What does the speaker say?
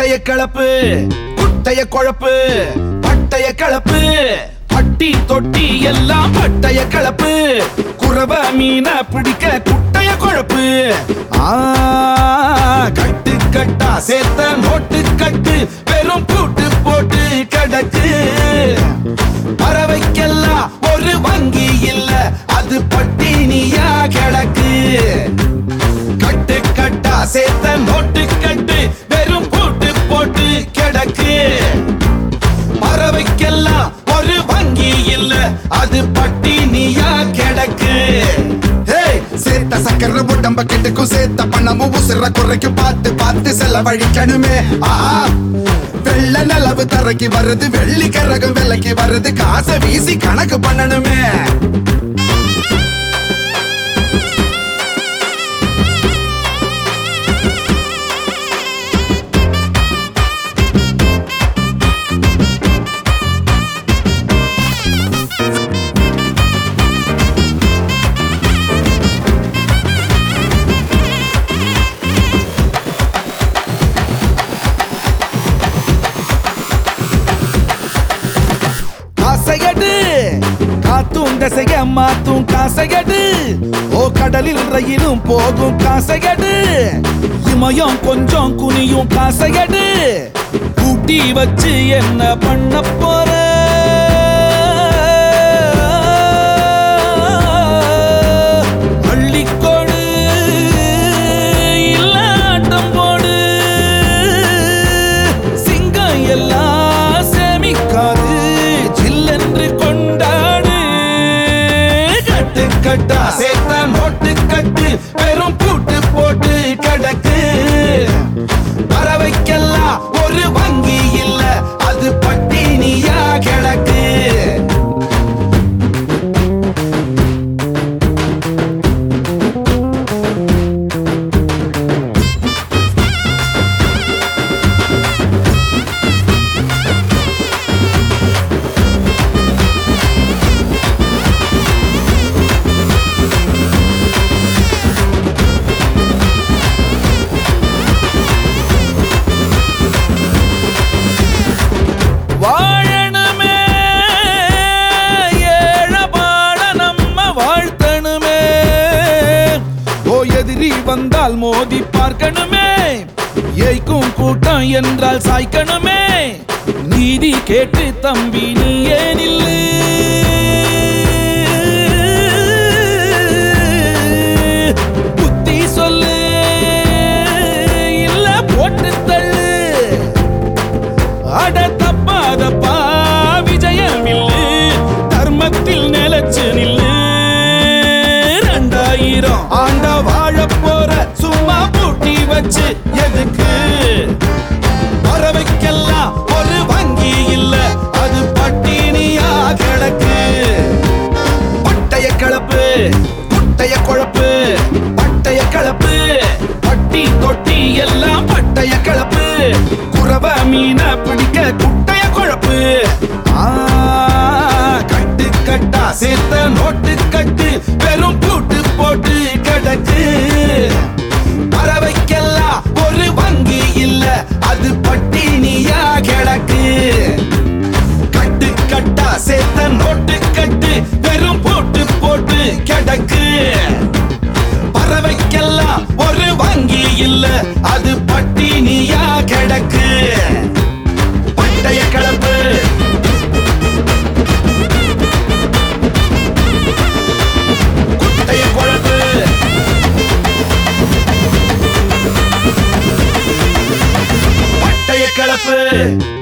பட்டைய கலப்பு குட்டைய குழப்பு பட்டைய கலப்பு பட்டி தொட்டி எல்லாம் பட்டைய கலப்பு குறவ மீன பிடிக்க குட்டைய குழப்பு ஆ கட்டு கட்டா சேர்த்த நோட்டு கட்டு பெரும் கூட்டு போட்டு கிடக்கு பறவைக்கெல்லாம் ஒரு வங்கி இல்ல அது பட்டினியா கிடக்கு கட்டு கட்டா சேர்த்த நோட்டு கட்டு வெறும் போட்டு போட்டு கிடக்கு பறவைக்கெல்லாம் ஒரு வங்கி இல்ல அது பட்டினியா கிடக்கு ஏய், சேர்த்த சக்கர உடம்ப கெட்டுக்கும் சேர்த்த பணமும் உசுர குறைக்கும் பார்த்து பார்த்து செலவழிக்கணுமே ஆ வெள்ள நிலவு தரைக்கு வருது வெள்ளி கரகம் விலைக்கு வருது காசை வீசி கணக்கு பண்ணணுமே காசையடு காத்தும் தசைய மாத்தும் காசையடு ஓ கடலில் ரயிலும் போகும் காசையடு இமயம் கொஞ்சம் குனியும் காசையடு கூட்டி வச்சு என்ன பண்ண போற அள்ளிக்கொடு இல்ல ஆட்டம் போடு சிங்கம் எல்லாம் சேமிக்காது ஜில்லென்று கொண்டாடு கட்டு கட்டா சேர்த்த நோட்டு கட்டு வெறும் பூட்டு போட்டு கிடக்கு பறவைக்கெல்லாம் ஒரு வங்கி இல்ல அது பட்டினியா கிடக்கு வாழணுமே ஏழபாட நம்ம வாழ்த்தணுமே ஓ எதிரி வந்தால் மோதி பார்க்கணுமே ஏய்க்கும் கூட்டம் என்றால் சாய்க்கணுமே நீதி கேட்டு தம்பி நீ ஏனில்லு புத்தி சொல்லு இல்ல போட்டு தள்ளு அட தப்பாதப்பா விஜயம் இல்லு தர்மத்தில் நிலைச்சு நில்லு ரெண்டாயிரம் ஆண்ட வாழ போற சும்மா பூட்டி வச்சு எதுக்கு பறவைக்கெல்லாம் ஒரு வங்கி இல்ல அது பட்டினியா கிடக்கு பட்டைய கலப்பு குட்டைய குழப்பு பட்டைய கலப்பு பட்டி தொட்டி எல்லாம் பட்டைய கலப்பு குறவ மீன பிடிக்க குட்டைய குழப்பு ஆ, கட்டு கட்டா சேர்த்த நோட்டு கட்டு வெறும் பூட்டு போட்டு கிடக்கு பறவைக்கெல்லாம் ஒரு வங்கி இல்ல அது பட்டினியா கிடக்கு கட்டு கட்டா சேர்த்த நோட்டு கட்டு வெறும் போட்டு போட்டு கிடக்கு பறவைக்கெல்லாம் ஒரு வங்கி இல்ல அது பட்டினியா கிடக்கு பட்டைய கலப்பு குட்டைய குழப்பு பட்டைய கலப்பு